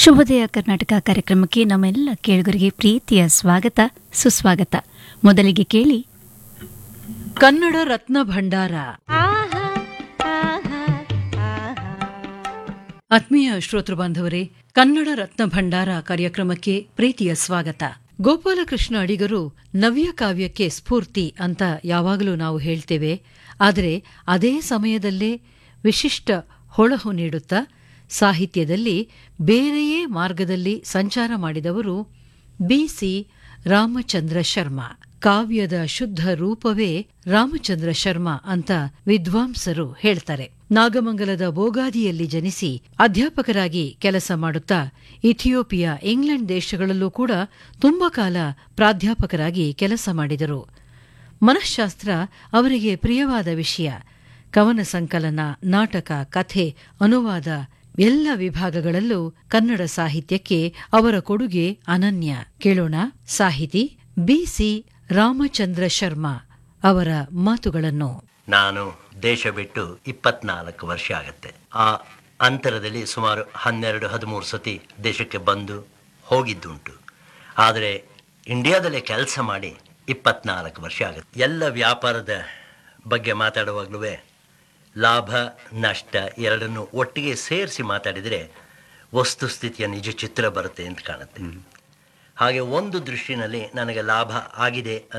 ಶುಭೋದಯ ಕರ್ನಾಟಕ ಕಾರ್ಯಕ್ರಮಕ್ಕೆ ನಮ್ಮೆಲ್ಲ ಕೇಳುಗರಿಗೆ ಪ್ರೀತಿಯ ಸ್ವಾಗತ ಸುಸ್ವಾಗತ ಮೊದಲಿಗೆ ಕೇಳಿ ಕನ್ನಡ ರತ್ನ ಭಂಡಾರ ಆತ್ಮೀಯ ಶ್ರೋತೃ ಬಾಂಧವರೇ ಕನ್ನಡ ರತ್ನ ಭಂಡಾರ ಕಾರ್ಯಕ್ರಮಕ್ಕೆ ಪ್ರೀತಿಯ ಸ್ವಾಗತ ಗೋಪಾಲಕೃಷ್ಣ ಅಡಿಗರು ನವ್ಯ ಕಾವ್ಯಕ್ಕೆ ಸ್ಫೂರ್ತಿ ಅಂತ ಯಾವಾಗಲೂ ನಾವು ಹೇಳ್ತೇವೆ ಆದರೆ ಅದೇ ಸಮಯದಲ್ಲೇ ವಿಶಿಷ್ಟ ಹೊಳಹು ನೀಡುತ್ತಾ ಸಾಹಿತ್ಯದಲ್ಲಿ ಬೇರೆಯೇ ಮಾರ್ಗದಲ್ಲಿ ಸಂಚಾರ ಮಾಡಿದವರು ಬಿಸಿ ರಾಮಚಂದ್ರ ಶರ್ಮಾ ಕಾವ್ಯದ ಶುದ್ಧ ರೂಪವೇ ರಾಮಚಂದ್ರ ಶರ್ಮಾ ಅಂತ ವಿದ್ವಾಂಸರು ಹೇಳ್ತಾರೆ ನಾಗಮಂಗಲದ ಬೋಗಾದಿಯಲ್ಲಿ ಜನಿಸಿ ಅಧ್ಯಾಪಕರಾಗಿ ಕೆಲಸ ಮಾಡುತ್ತಾ ಇಥಿಯೋಪಿಯಾ ಇಂಗ್ಲೆಂಡ್ ದೇಶಗಳಲ್ಲೂ ಕೂಡ ತುಂಬಾ ಕಾಲ ಪ್ರಾಧ್ಯಾಪಕರಾಗಿ ಕೆಲಸ ಮಾಡಿದರು ಮನಃಶಾಸ್ತ್ರ ಅವರಿಗೆ ಪ್ರಿಯವಾದ ವಿಷಯ ಕವನ ಸಂಕಲನ ನಾಟಕ ಕಥೆ ಅನುವಾದ ಎಲ್ಲ ವಿಭಾಗಗಳಲ್ಲೂ ಕನ್ನಡ ಸಾಹಿತ್ಯಕ್ಕೆ ಅವರ ಕೊಡುಗೆ ಅನನ್ಯ ಕೇಳೋಣ ಸಾಹಿತಿ ಬಿಸಿ ರಾಮಚಂದ್ರ ಶರ್ಮಾ ಅವರ ಮಾತುಗಳನ್ನು ನಾನು ದೇಶ ಬಿಟ್ಟು ಇಪ್ಪತ್ನಾಲ್ಕು ವರ್ಷ ಆಗತ್ತೆ ಆ ಅಂತರದಲ್ಲಿ ಸುಮಾರು ಹನ್ನೆರಡು ಹದಿಮೂರು ಸತಿ ದೇಶಕ್ಕೆ ಬಂದು ಹೋಗಿದ್ದುಂಟು ಆದರೆ ಇಂಡಿಯಾದಲ್ಲೇ ಕೆಲಸ ಮಾಡಿ ಇಪ್ಪತ್ನಾಲ್ಕು ವರ್ಷ ಆಗುತ್ತೆ ಎಲ್ಲ ವ್ಯಾಪಾರದ ಬಗ್ಗೆ ಮಾತಾಡುವಾಗಲೂ ಲಾಭ ನಷ್ಟ ಎರಡನ್ನು ಒಟ್ಟಿಗೆ ಸೇರಿಸಿ ಮಾತಾಡಿದರೆ ವಸ್ತುಸ್ಥಿತಿಯ ನಿಜ ಚಿತ್ರ ಬರುತ್ತೆ ಅಂತ ಕಾಣುತ್ತೆ ಹಾಗೆ ಒಂದು ದೃಷ್ಟಿನಲ್ಲಿ ನನಗೆ ಲಾಭ ಆಗಿದೆ